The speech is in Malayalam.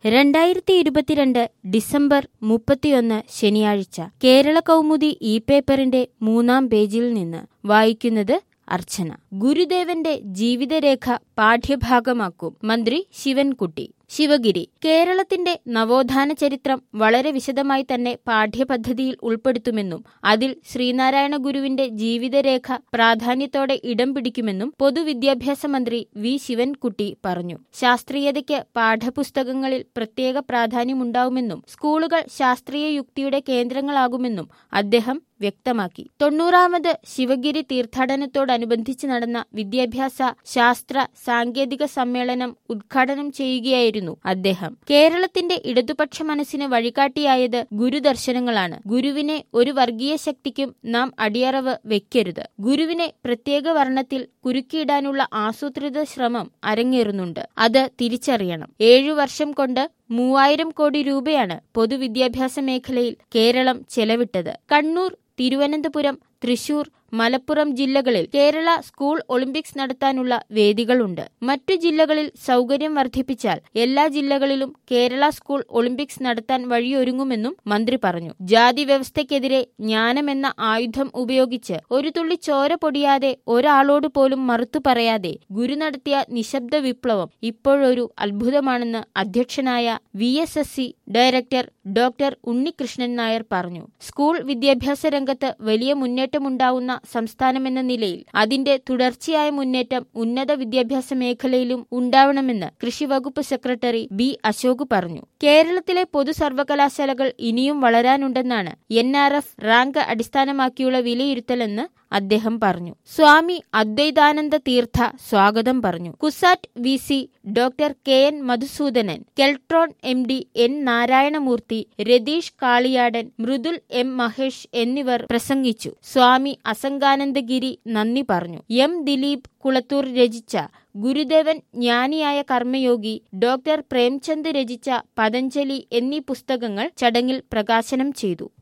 രണ്ടായിരത്തി ഇരുപത്തിരണ്ട് ഡിസംബർ മുപ്പത്തിയൊന്ന് ശനിയാഴ്ച കേരള കൗമുദി ഇ പേപ്പറിന്റെ മൂന്നാം പേജിൽ നിന്ന് വായിക്കുന്നത് അർച്ചന ഗുരുദേവന്റെ ജീവിതരേഖ പാഠ്യഭാഗമാക്കും മന്ത്രി ശിവൻകുട്ടി ശിവഗിരി കേരളത്തിന്റെ നവോത്ഥാന ചരിത്രം വളരെ വിശദമായി തന്നെ പാഠ്യപദ്ധതിയിൽ ഉൾപ്പെടുത്തുമെന്നും അതിൽ ശ്രീനാരായണ ഗുരുവിന്റെ ജീവിതരേഖ പ്രാധാന്യത്തോടെ ഇടം പിടിക്കുമെന്നും പൊതുവിദ്യാഭ്യാസ മന്ത്രി വി ശിവൻകുട്ടി പറഞ്ഞു ശാസ്ത്രീയതയ്ക്ക് പാഠപുസ്തകങ്ങളിൽ പ്രത്യേക പ്രാധാന്യമുണ്ടാവുമെന്നും സ്കൂളുകൾ ശാസ്ത്രീയ യുക്തിയുടെ കേന്ദ്രങ്ങളാകുമെന്നും അദ്ദേഹം വ്യക്തമാക്കി തൊണ്ണൂറാമത് ശിവഗിരി തീർത്ഥാടനത്തോടനുബന്ധിച്ച് നടന്ന വിദ്യാഭ്യാസ ശാസ്ത്ര സാങ്കേതിക സമ്മേളനം ഉദ്ഘാടനം ചെയ്യുകയായിരുന്നു അദ്ദേഹം കേരളത്തിന്റെ ഇടതുപക്ഷ മനസ്സിന് വഴികാട്ടിയായത് ഗുരുദർശനങ്ങളാണ് ഗുരുവിനെ ഒരു വർഗീയ ശക്തിക്കും നാം അടിയറവ് വെക്കരുത് ഗുരുവിനെ പ്രത്യേക വർണ്ണത്തിൽ കുരുക്കിയിടാനുള്ള ആസൂത്രിത ശ്രമം അരങ്ങേറുന്നുണ്ട് അത് തിരിച്ചറിയണം ഏഴു വർഷം കൊണ്ട് മൂവായിരം കോടി രൂപയാണ് പൊതുവിദ്യാഭ്യാസ മേഖലയിൽ കേരളം ചെലവിട്ടത് കണ്ണൂർ തിരുവനന്തപുരം തൃശൂർ മലപ്പുറം ജില്ലകളിൽ കേരള സ്കൂൾ ഒളിമ്പിക്സ് നടത്താനുള്ള വേദികളുണ്ട് മറ്റു ജില്ലകളിൽ സൗകര്യം വർദ്ധിപ്പിച്ചാൽ എല്ലാ ജില്ലകളിലും കേരള സ്കൂൾ ഒളിമ്പിക്സ് നടത്താൻ വഴിയൊരുങ്ങുമെന്നും മന്ത്രി പറഞ്ഞു ജാതി വ്യവസ്ഥയ്ക്കെതിരെ ജ്ഞാനമെന്ന ആയുധം ഉപയോഗിച്ച് ഒരു തുള്ളി ചോര പൊടിയാതെ ഒരാളോട് പോലും മറുത്തു പറയാതെ ഗുരു നടത്തിയ നിശബ്ദ വിപ്ലവം ഇപ്പോഴൊരു അത്ഭുതമാണെന്ന് അധ്യക്ഷനായ V S S C director doctor Unnikrishnan Nair പറഞ്ഞു സ്കൂൾ വിദ്യാഭ്യാസ രംഗത്ത് വലിയ മുന്നേറ്റമുണ്ടാവുന്ന സംസ്ഥാനമെന്ന നിലയിൽ അതിന്റെ തുടർച്ചയായ മുന്നേറ്റം ഉന്നത വിദ്യാഭ്യാസ മേഖലയിലും ഉണ്ടാവണമെന്ന് കൃഷി വകുപ്പ് സെക്രട്ടറി ബി അശോക് പറഞ്ഞു കേരളത്തിലെ പൊതു സർവകലാശാലകൾ ഇനിയും വളരാനുണ്ടെന്നാണ് എൻ ആർ എഫ് റാങ്ക് അടിസ്ഥാനമാക്കിയുള്ള വിലയിരുത്തലെന്ന് അദ്ദേഹം പറഞ്ഞു സ്വാമി അദ്വൈതാനന്ദ തീർത്ഥ സ്വാഗതം പറഞ്ഞു CUSAT V C doctor K N Madhusoodanan Keltron M D N Narayanamurthy Ratheesh Kaliyadan Mridul M Mahesh എന്നിവർ പ്രസംഗിച്ചു സ്വാമി അസംഗാനന്ദഗിരി നന്ദി പറഞ്ഞു എം ദിലീപ് കുളത്തൂർ രചിച്ച ഗുരുദേവൻ ജ്ഞാനിയായ കർമ്മയോഗി ഡോക്ടർ പ്രേംചന്ദ് രചിച്ച പതഞ്ജലി എന്നീ പുസ്തകങ്ങൾ ചടങ്ങിൽ പ്രകാശനം ചെയ്തു